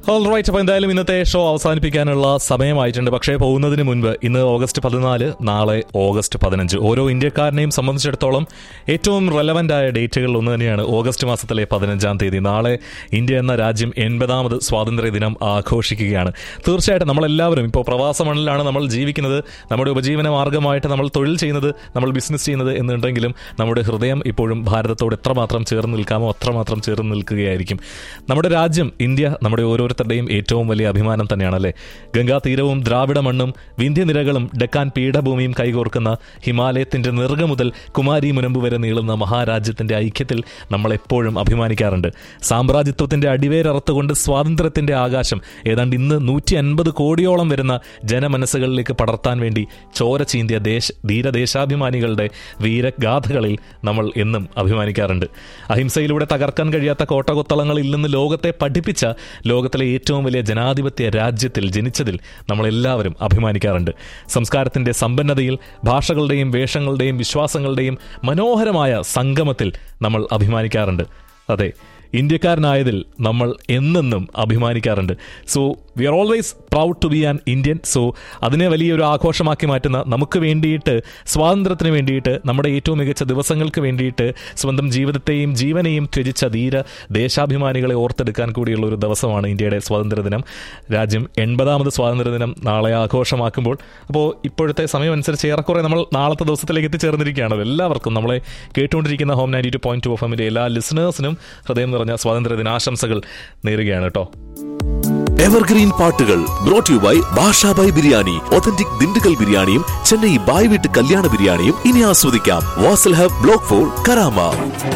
all right അപ്പോൾ എന്തായാലും ഇന്നത്തെ ഷോ അവസാനിപ്പിക്കാനുള്ള സമയമായിട്ടുണ്ട് പക്ഷേ പോകുന്നതിന് മുൻപ് ഇന്ന് ഓഗസ്റ്റ് പതിനാല് നാളെ ഓഗസ്റ്റ് പതിനഞ്ച് ഓരോ ഇന്ത്യക്കാരനെയും സംബന്ധിച്ചിടത്തോളം ഏറ്റവും റെലവൻ്റ് ആയ ഡേറ്റുകളിൽ ഒന്ന് തന്നെയാണ് ഓഗസ്റ്റ് മാസത്തിലെ പതിനഞ്ചാം തീയതി നാളെ ഇന്ത്യ എന്ന രാജ്യം എൺപതാമത് സ്വാതന്ത്ര്യ ദിനം ആഘോഷിക്കുകയാണ് തീർച്ചയായിട്ടും നമ്മളെല്ലാവരും ഇപ്പോൾ പ്രവാസ മണ്ണിലാണ് നമ്മൾ ജീവിക്കുന്നത് നമ്മുടെ ഉപജീവന മാർഗമായിട്ട് നമ്മൾ തൊഴിൽ ചെയ്യുന്നത് നമ്മൾ ബിസിനസ് ചെയ്യുന്നത് എന്നുണ്ടെങ്കിലും നമ്മുടെ ഹൃദയം ഇപ്പോഴും ഭാരതത്തോട് എത്രമാത്രം ചേർന്ന് നിൽക്കാമോ അത്രമാത്രം ചേർന്ന് നിൽക്കുകയായിരിക്കും നമ്മുടെ രാജ്യം ഇന്ത്യ നമ്മുടെ ഓരോരുത്തരുടെയും ഏറ്റവും വലിയ അഭിമാനം തന്നെയാണല്ലേ ഗംഗാ തീരവും ദ്രാവിഡ മണ്ണും വിന്ധ്യനിരകളും ഡെക്കാൻ പീഠഭൂമിയും കൈകോർക്കുന്ന ഹിമാലയത്തിന്റെ നെറുക മുതൽ കുമാരി മുനമ്പ് വരെ നീളുന്ന മഹാരാജ്യത്തിന്റെ ഐക്യത്തിൽ നമ്മൾ എപ്പോഴും അഭിമാനിക്കാറുണ്ട് സാമ്രാജ്യത്വത്തിന്റെ അടിവേരറുത്തുകൊണ്ട് സ്വാതന്ത്ര്യത്തിന്റെ ആകാശം ഏതാണ്ട് ഇന്ന് നൂറ്റി അൻപത് കോടിയോളം വരുന്ന ജനമനസ്സുകളിലേക്ക് പടർത്താൻ വേണ്ടി ചോര ചീന്തിയ ദേശ ധീരദേശാഭിമാനികളുടെ വീരഗാഥകളിൽ നമ്മൾ എന്നും അഭിമാനിക്കാറുണ്ട് അഹിംസയിലൂടെ തകർക്കാൻ കഴിയാത്ത കോട്ടകൊത്തളങ്ങളിൽ നിന്ന് ലോകത്തെ പഠിപ്പിച്ച ലോകത്തിലെ ഏറ്റവും വലിയ ജനാധിപത്യ രാജ്യത്തിൽ ജനിച്ചതിൽ നമ്മളെല്ലാവരും അഭിമാനിക്കാറുണ്ട് സംസ്കാരത്തിന്റെ സമ്പന്നതയിൽ ഭാഷകളുടെയും വേഷങ്ങളുടെയും വിശ്വാസങ്ങളുടെയും മനോഹരമായ സംഗമത്തിൽ നമ്മൾ അഭിമാനിക്കാറുണ്ട് അതെ ഇന്ത്യക്കാരനായതിൽ നമ്മൾ എന്നെന്നും അഭിമാനിക്കാറുണ്ട് so we are always proud to be an Indian so അതിനെ വലിയൊരു ആഘോഷമാക്കി മാറ്റുന്ന നമുക്ക് വേണ്ടിയിട്ട് സ്വാതന്ത്ര്യത്തിന് വേണ്ടിയിട്ട് നമ്മുടെ ഏറ്റവും മികച്ച ദിവസങ്ങൾക്ക് വേണ്ടിയിട്ട് സ്വന്തം ജീവിതത്തെയും ജീവനെയും ത്യജിച്ച ധീര ദേശാഭിമാനികളെ ഓർത്തെടുക്കാൻ കൂടിയുള്ള ഒരു ദിവസമാണ് ഇന്ത്യയുടെ സ്വാതന്ത്ര്യദിനം രാജ്യം എൺപതാമത് സ്വാതന്ത്ര്യദിനം നാളെ ആഘോഷമാക്കുമ്പോൾ അപ്പോൾ ഇപ്പോഴത്തെ സമയം അനുസരിച്ച് ഏറെക്കുറെ നമ്മൾ നാളത്തെ ദിവസത്തിലേക്ക് എത്തിച്ചേർന്നിരിക്കുകയാണ് എല്ലാവർക്കും നമ്മളെ കേട്ടുകൊണ്ടിരിക്കുന്ന home ninety two point two F എമ്മിൻ്റെ എല്ലാ ലിസണേഴ്സിനും ഹൃദയം നിറഞ്ഞ സ്വാതന്ത്ര്യ ദിനാശംസകൾ നേരുകയാണ് കേട്ടോ എവർഗ്രീൻ പാട്ടുകൾ brought you by Bashabhai biryani authentic Dindigul ബിരിയാണിയും ചെന്നൈ ബായ് വീട്ട് കല്യാണ ബിരിയാണിയും ഇനി ആസ്വദിക്കാം Wasl hub block four Karama